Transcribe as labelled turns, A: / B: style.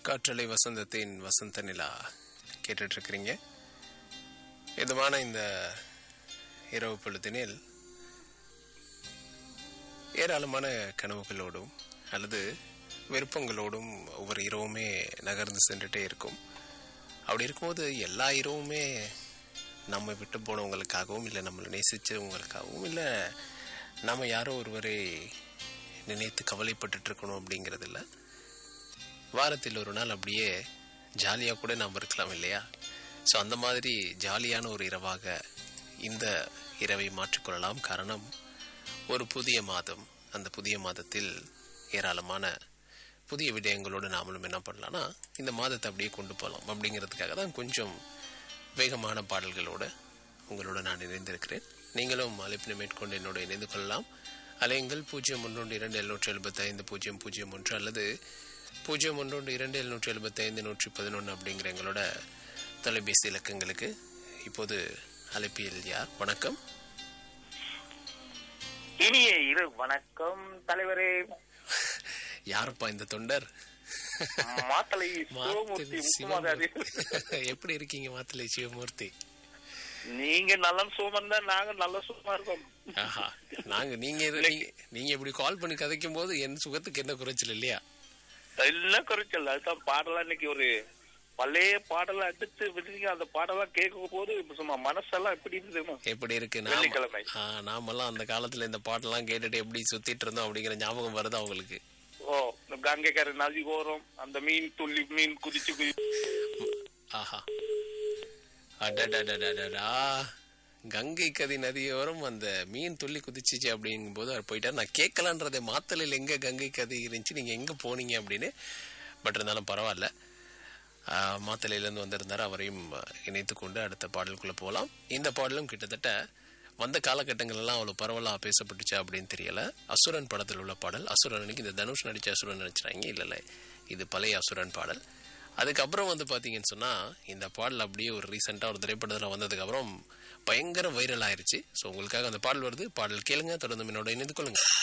A: காற்றலை வசந்தத்தின் வசந்த நிலா கேட்டுட்டு இருக்கிறீங்க இதமான இந்த இரவு பொழுதினில் ஏராளமான கனவுகளோடும் அல்லது விருப்பங்களோடும் ஒவ்வொரு இரவுமே நகர்ந்து சென்றுட்டே இருக்கும் அப்படி இருக்கும்போது எல்லா இரவுமே நம்ம விட்டு போனவங்களுக்காகவும் இல்லை நம்மளை நேசிச்சவங்களுக்காகவும் இல்லை நம்ம யாரோ ஒருவரை நினைத்து கவலைப்பட்டுட்டு இருக்கணும் அப்படிங்கிறது இல்லை வாரத்தில் ஒரு நாள் அப்படியே ஜாலியாக கூட நாம் இருக்கலாம் இல்லையா ஸோ அந்த மாதிரி ஜாலியான ஒரு இரவாக இந்த இரவை மாற்றிக்கொள்ளலாம் காரணம் ஒரு புதிய மாதம் அந்த புதிய மாதத்தில் ஏராளமான புதிய விடயங்களோடு நாமளும் என்ன பண்ணலாம்னா இந்த மாதத்தை அப்படியே கொண்டு போகலாம் அப்படிங்கிறதுக்காக தான் கொஞ்சம் வேகமான பாடல்களோடு உங்களோட நான் இணைந்திருக்கிறேன் நீங்களும் அழைப்பினை மேற்கொண்டு என்னோட இணைந்து கொள்ளலாம் அலையுங்கள் பூஜ்ஜியம் ஒன்றொன்று இரண்டு எழுநூற்றி எழுபத்தி ஐந்து பூஜ்ஜியம் பூஜ்ஜியம் ஒன்று அல்லது பூஜ்ஜியம் ஒன்றொன்று இரண்டு எழுநூற்றி எழுபத்தி ஐந்து நூற்றி பதினொன்று அப்படிங்கிற எங்களோட தொலைபேசி இலக்கங்களுக்கு இப்போது அழைப்பியல் யார் வணக்கம்
B: இனிய இரு வணக்கம் தலைவரே
A: யாருப்பா இந்த தொண்டர்
B: மாத்தலை சிவமூர்த்தி
A: மாத்தலை
B: முத்துமாதாரி
A: சிவமூர்த்தி. எப்படி இருக்கீங்க மாத்தலை சிவமூர்த்தி
B: நீங்க நல்ல சுகமன் தான் நாங்க நல்ல சுகமா இருக்கோம்
A: ஆஹா நாங்க நீங்க இது- நீங்க நீங்க இப்படி கால் பண்ணி கதைக்கும் போது என் சுகத்துக்கு என்ன குறைச்சல் இல்லையா
B: எல்லாம் குறைச்சல் அதுதான் பாடலாம் இன்னைக்கு ஒரு பழைய பாடலாம் எடுத்து விடுறீங்க அந்த பாடலாம் கேட்கும் போது இப்ப சும்மா மனசெல்லாம் எப்படி இருந்ததுமா
A: எப்படி இருக்கு நாம
B: வெள்ளிக்கிழமை.
A: ஆ, நாமெல்லாம் அந்த காலத்துல இந்த பாட்டெல்லாம் கேட்டுட்டு எப்படி சுத்திட்டு இருந்தோம் அப்படிங்கிற ஞாபகம் வருது அவங்களுக்கு
B: ஓ இந்த கங்கைக்கரை நதி ஓரம் அந்த மீன் துள்ளி மீன் குதிச்சு குதி
A: ஆஹா அடடடடடடா கங்கை கதி நதியோரம் அந்த மீன் துள்ளி குதிச்சிச்சு அப்படிங்கும்போது அவர் போயிட்டார் நான் கேட்கலான்றதை மாத்தலையில் எங்க கங்கை கதி இருந்துச்சு நீங்க எங்க போனீங்க அப்படின்னு பட் இருந்தாலும் பரவாயில்ல ஆ, மாத்தலையிலேருந்து வந்திருந்தார் அவரையும் இணைத்து கொண்டு அடுத்த பாடலுக்குள்ள போகலாம் இந்த பாடலும் கிட்டத்தட்ட வந்த காலகட்டங்கள் எல்லாம் அவ்வளோ பரவலாக பேசப்பட்டுச்சா அப்படின்னு தெரியல அசுரன் படத்தில் உள்ள பாடல் அசுரன் அன்னைக்கு இந்த தனுஷ் நடிச்ச அசுரன் நினைச்சாங்க இல்லை இல்லை இது பழைய அசுரன் பாடல் அதுக்கப்புறம் வந்து பார்த்தீங்கன்னு சொன்னால் இந்த பாடல் அப்படியே ஒரு ரீசெண்டாக ஒரு திரைப்படத்தில் வந்ததுக்கப்புறம் பயங்கர வைரல் ஆயிருச்சு ஸோ உங்களுக்காக அந்த பாடல் வருது பாடல் கேளுங்க தொடர்ந்து என்னோட இணைந்து கொள்ளுங்க